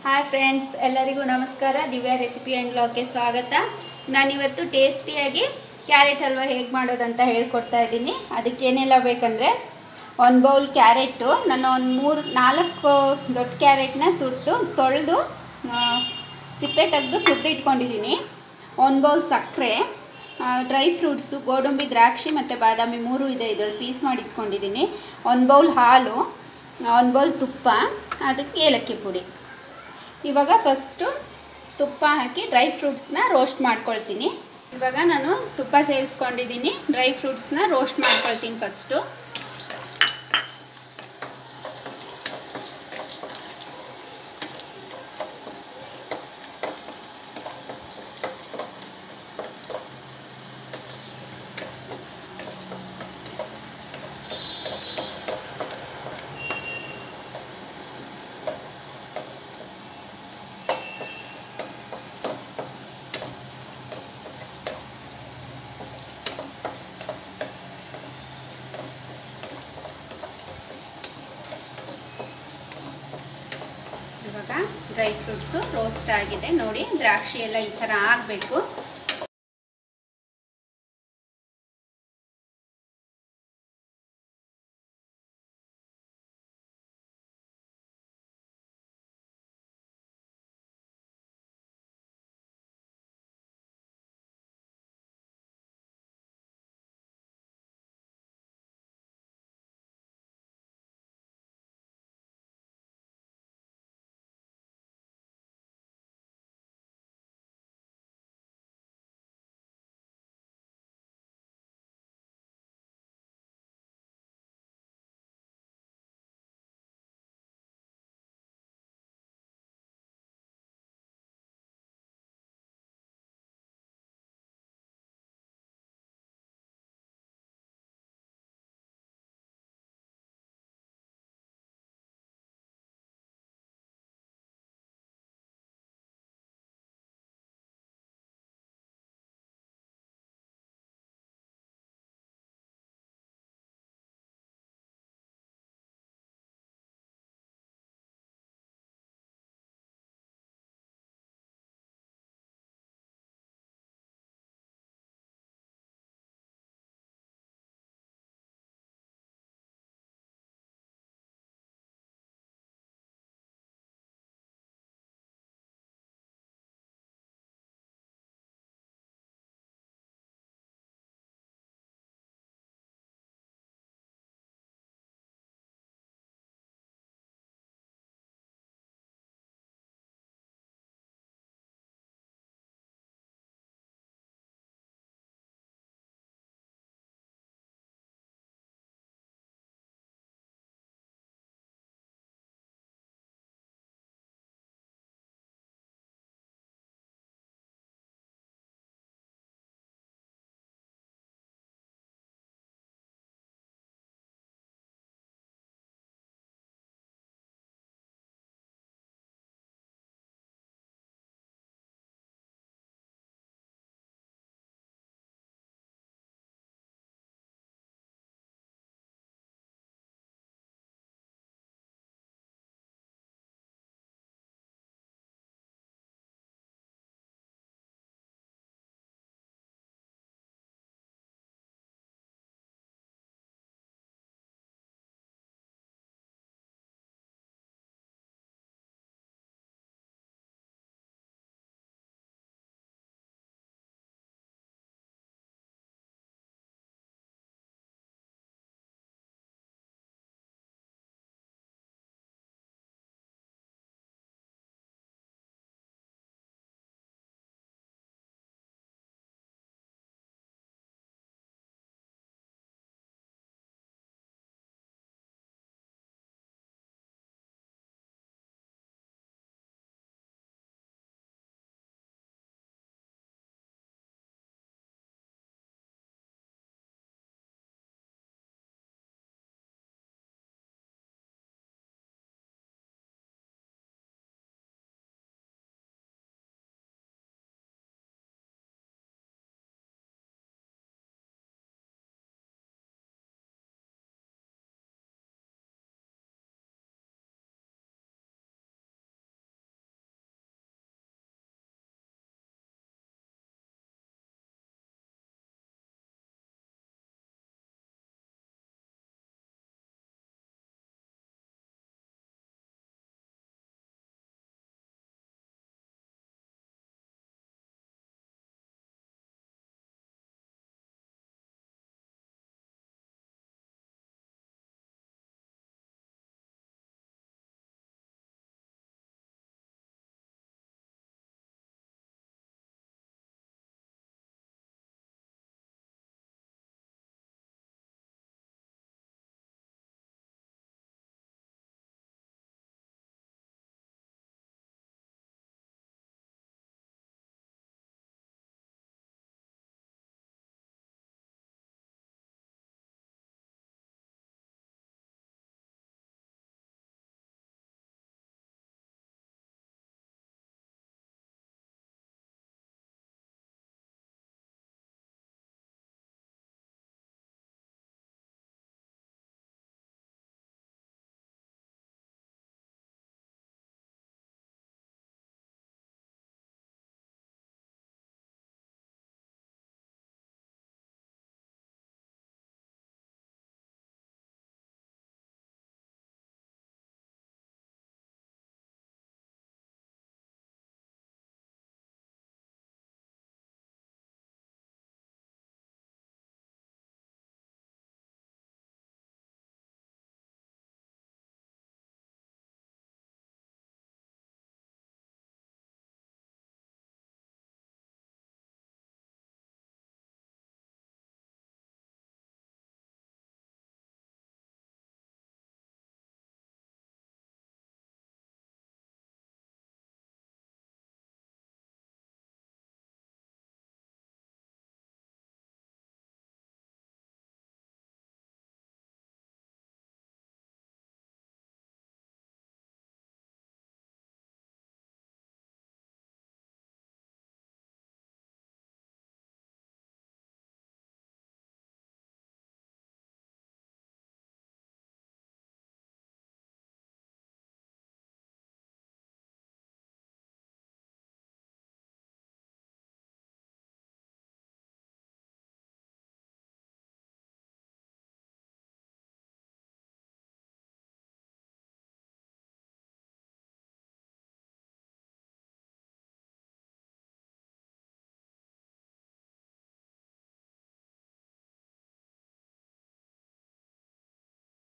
hi friends ಎಲ್ಲರಿಗೂ ನಮಸ್ಕಾರ Divya recipe and ಬ್ಲಾಗ್ಗೆ ಸ್ವಾಗತ ನಾನಿವತ್ತು ಟೇಸ್ಟಿಯಾಗಿ ಕ್ಯಾರೆಟ್ ಹಲ್ವಾ ಹೇಗೆ ಮಾಡೋದಂತ ಹೇಳ್ಕೊಡ್ತಾ ಇದ್ದೀನಿ ಅದಕ್ಕೆ ಏನೆಲ್ಲ ಬೇಕಂದರೆ ಒಂದು ಬೌಲ್ ಕ್ಯಾರೆಟು ನಾನು ಒಂದು ಮೂರು ನಾಲ್ಕು ದೊಡ್ಡ ಕ್ಯಾರೆಟ್ನ ತುರ್ದು ತೊಳೆದು ಸಿಪ್ಪೆ ತೆಗೆದು ತುರ್ದು ಇಟ್ಕೊಂಡಿದ್ದೀನಿ ಒಂದು ಬೌಲ್ ಸಕ್ಕರೆ ಡ್ರೈ ಫ್ರೂಟ್ಸು ಗೋಡಂಬಿ ದ್ರಾಕ್ಷಿ ಮತ್ತು ಬಾದಾಮಿ ಮೂರು ಇದೆ ಇದರಲ್ಲಿ ಪೀಸ್ ಮಾಡಿ ಇಟ್ಕೊಂಡಿದ್ದೀನಿ ಒಂದು ಬೌಲ್ ಹಾಲು ಒಂದು ಬೌಲ್ ತುಪ್ಪ ಅದಕ್ಕೆ ಏಲಕ್ಕಿ ಪುಡಿ ಇವಾಗ ಫಸ್ಟು ತುಪ್ಪ ಹಾಕಿ ಡ್ರೈ ಫ್ರೂಟ್ಸ್ನ ರೋಸ್ಟ್ ಮಾಡ್ಕೊಳ್ತೀನಿ ಇವಾಗ ನಾನು ತುಪ್ಪ ಸೇರಿಸ್ಕೊಂಡಿದ್ದೀನಿ ಡ್ರೈ ಫ್ರೂಟ್ಸ್ನ ರೋಸ್ಟ್ ಮಾಡ್ಕೊಳ್ತೀನಿ ಫಸ್ಟು ಇವಾಗ ಡ್ರೈ ಫ್ರೂಟ್ಸು ರೋಸ್ಟ್ ಆಗಿದೆ ನೋಡಿ ದ್ರಾಕ್ಷಿ ಎಲ್ಲ ಈ ಥರ ಆಗಬೇಕು